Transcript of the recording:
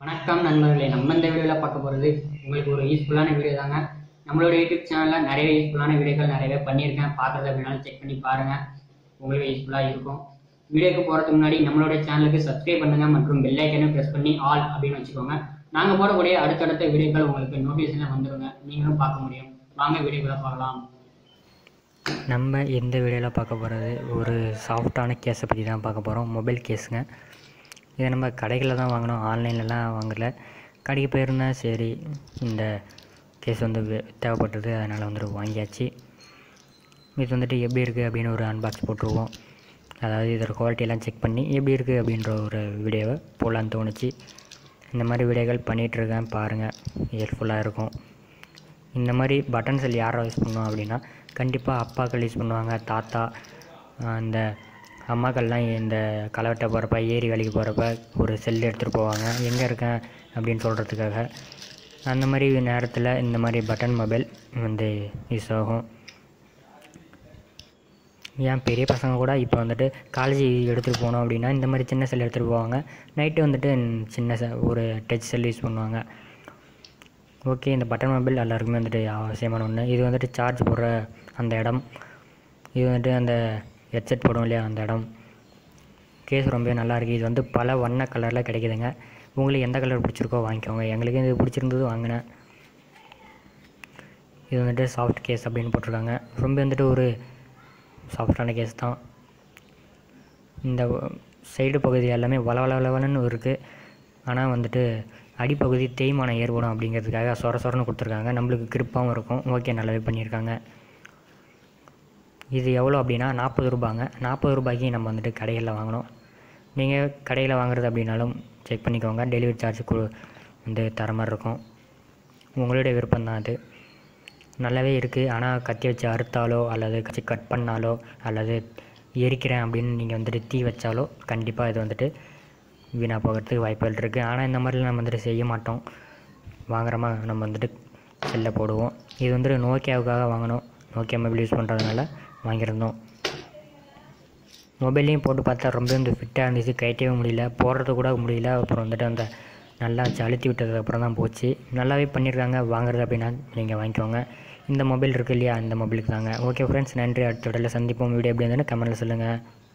வணக்கம் நண்பர்களே நம்ம இந்த வீடியோவில் பார்க்க போகிறது உங்களுக்கு ஒரு யூஸ்ஃபுல்லான வீடியோ தாங்க நம்மளோட யூடியூப் சேனலில் நிறைய யூஸ்ஃபுல்லான வீடியோக்கள் நிறையவே பண்ணியிருக்கேன் பார்க்குறது அப்படின்னாலும் செக் பண்ணி பாருங்கள் உங்களுக்கு யூஸ்ஃபுல்லாக இருக்கும் வீடியோக்கு போகிறதுக்கு முன்னாடி நம்மளோட சேனலுக்கு சப்ஸ்கிரைப் பண்ணுங்கள் மற்றும் பெல் ஐக்கனையும் ப்ரெஸ் பண்ணி ஆல் அப்படின்னு வச்சுக்கோங்க நாங்கள் போடக்கூடிய அடுத்தடுத்த வீடியோக்கள் உங்களுக்கு நோட்டிஃபிகேஷனில் வந்துருங்க நீங்களும் பார்க்க முடியும் வாங்க வீடியோக்குள்ள பார்க்கலாம் நம்ம இந்த வீடியோவில் பார்க்க போகிறது ஒரு சாஃப்டான கேஸை பற்றி தான் பார்க்க போகிறோம் மொபைல் கேஸுங்க இதை நம்ம கடைகளில் தான் வாங்கினோம் ஆன்லைன்லலாம் வாங்கல கடைக்கு போயிருந்தேன் சரி இந்த கேஸ் வந்து வே- தேவைப்பட்டது அதனால் வந்துட்டு வாங்கியாச்சு இது வந்துட்டு எப்படி இருக்குது அப்படின்னு ஒரு அன்பாக்ஸ் போட்டுருவோம் அதாவது இதோட குவாலிட்டியெல்லாம் செக் பண்ணி எப்படி இருக்குது அப்படின்ற ஒரு வீடியோவை போடலான்னு தோணுச்சு இந்த மாதிரி வீடியோக்கள் பண்ணிகிட்ருக்கேன் பாருங்கள் ஹெல்ப்ஃபுல்லாக இருக்கும் இந்த மாதிரி பட்டன் செல் யாரை யூஸ் பண்ணுவோம் அப்படின்னா கண்டிப்பாக அப்பாக்கள் யூஸ் பண்ணுவாங்க தாத்தா ஆஹ் இந்த அம்மாக்கள்லாம் இந்த களவெட்ட போகிறப்ப ஏரி வேலைக்கு போகிறப்ப ஒரு செல் எடுத்துகிட்டு போவாங்க எங்கே இருக்கேன் அப்படின்னு சொல்கிறதுக்காக அந்த மாதிரி நேரத்தில் இந்த மாதிரி பட்டன் மொபைல் வந்து யூஸ் ஆகும் ஏன் பெரிய பசங்க கூட இப்போ வந்துட்டு காலேஜ் எடுத்துகிட்டு போனோம் அப்படின்னா இந்த மாதிரி சின்ன செல் எடுத்துகிட்டு போவாங்க நைட்டு வந்துட்டு சின்ன செ ஒரு டச் செல் யூஸ் பண்ணுவாங்க ஓகே இந்த பட்டன் மொபைல் எல்லாருக்குமே வந்துட்டு அவசியமான ஒன்று இது வந்துட்டு சார்ஜ் போடுற அந்த இடம் இது வந்துட்டு அந்த ஹெட்செட் போடும் இல்லையா அந்த இடம் கேஸ் ரொம்ப நல்லா இருக்குது இது வந்து பல வண்ண கலரில் கிடைக்குதுங்க உங்களுக்கு எந்த கலர் பிடிச்சிருக்கோ வாங்கிக்கோங்க எங்களுக்கு இது பிடிச்சிருந்தது வாங்கினேன் இது வந்துட்டு சாஃப்ட் கேஸ் அப்படின்னு போட்டிருக்காங்க ரொம்ப வந்துட்டு ஒரு சாஃப்டான கேஸ் தான் இந்த சைடு பகுதி எல்லாமே வள வள வளவலன்னு இருக்குது ஆனால் வந்துட்டு அடிப்பகுதி தேய்மானம் ஏற்படும் அப்படிங்கிறதுக்காக சொர சொரன்னு கொடுத்துருக்காங்க நம்மளுக்கு கிரிப்பாகவும் இருக்கும் ஓகே நல்லாவே பண்ணியிருக்காங்க இது எவ்வளோ அப்படின்னா நாற்பது ரூபாங்க நாற்பது ரூபாய்க்கு நம்ம வந்துட்டு கடைகளில் வாங்கினோம் நீங்கள் கடையில் வாங்குறது அப்படின்னாலும் செக் பண்ணிக்கோங்க டெலிவரி சார்ஜ் கு வந்து தர மாதிரி இருக்கும் உங்களுடைய விருப்பம் தான் அது நல்லாவே இருக்குது ஆனால் கத்தி வச்சு அறுத்தாலோ அல்லது கத்தி கட் பண்ணாலோ அல்லது எரிக்கிறேன் அப்படின்னு நீங்கள் வந்துட்டு தீ வச்சாலோ கண்டிப்பாக இது வந்துட்டு வீணாக போகிறதுக்கு வாய்ப்புகள் இருக்குது ஆனால் இந்த மாதிரிலாம் நம்ம வந்துட்டு செய்ய மாட்டோம் வாங்குறோமா நம்ம வந்துட்டு செல்ல போடுவோம் இது வந்துட்டு நோக்கியாவுக்காக வாங்கினோம் நோக்கியா மொபைல் யூஸ் பண்ணுறதுனால வாங்கியிருந்தோம் மொபைல்லையும் போட்டு பார்த்தா ரொம்ப வந்து ஃபிட்டாக இருந்துச்சு கைட்டவே முடியல போடுறது கூட முடியல அப்புறம் வந்துட்டு அந்த நல்லா வச்சு அழுத்தி விட்டதுக்கு அப்புறம் தான் போச்சு நல்லாவே பண்ணியிருக்காங்க வாங்குறது அப்படின்னா நீங்கள் வாங்கிக்கோங்க இந்த மொபைல் இருக்கு இல்லையா இந்த மொபைலுக்கு தாங்க ஓகே ஃப்ரெண்ட்ஸ் நன்றி அடுத்த வீடியோவில் சந்திப்போம் வீடியோ எப்படி இருந்ததுன்னு கமெண்ட்டில் சொல்லுங்கள்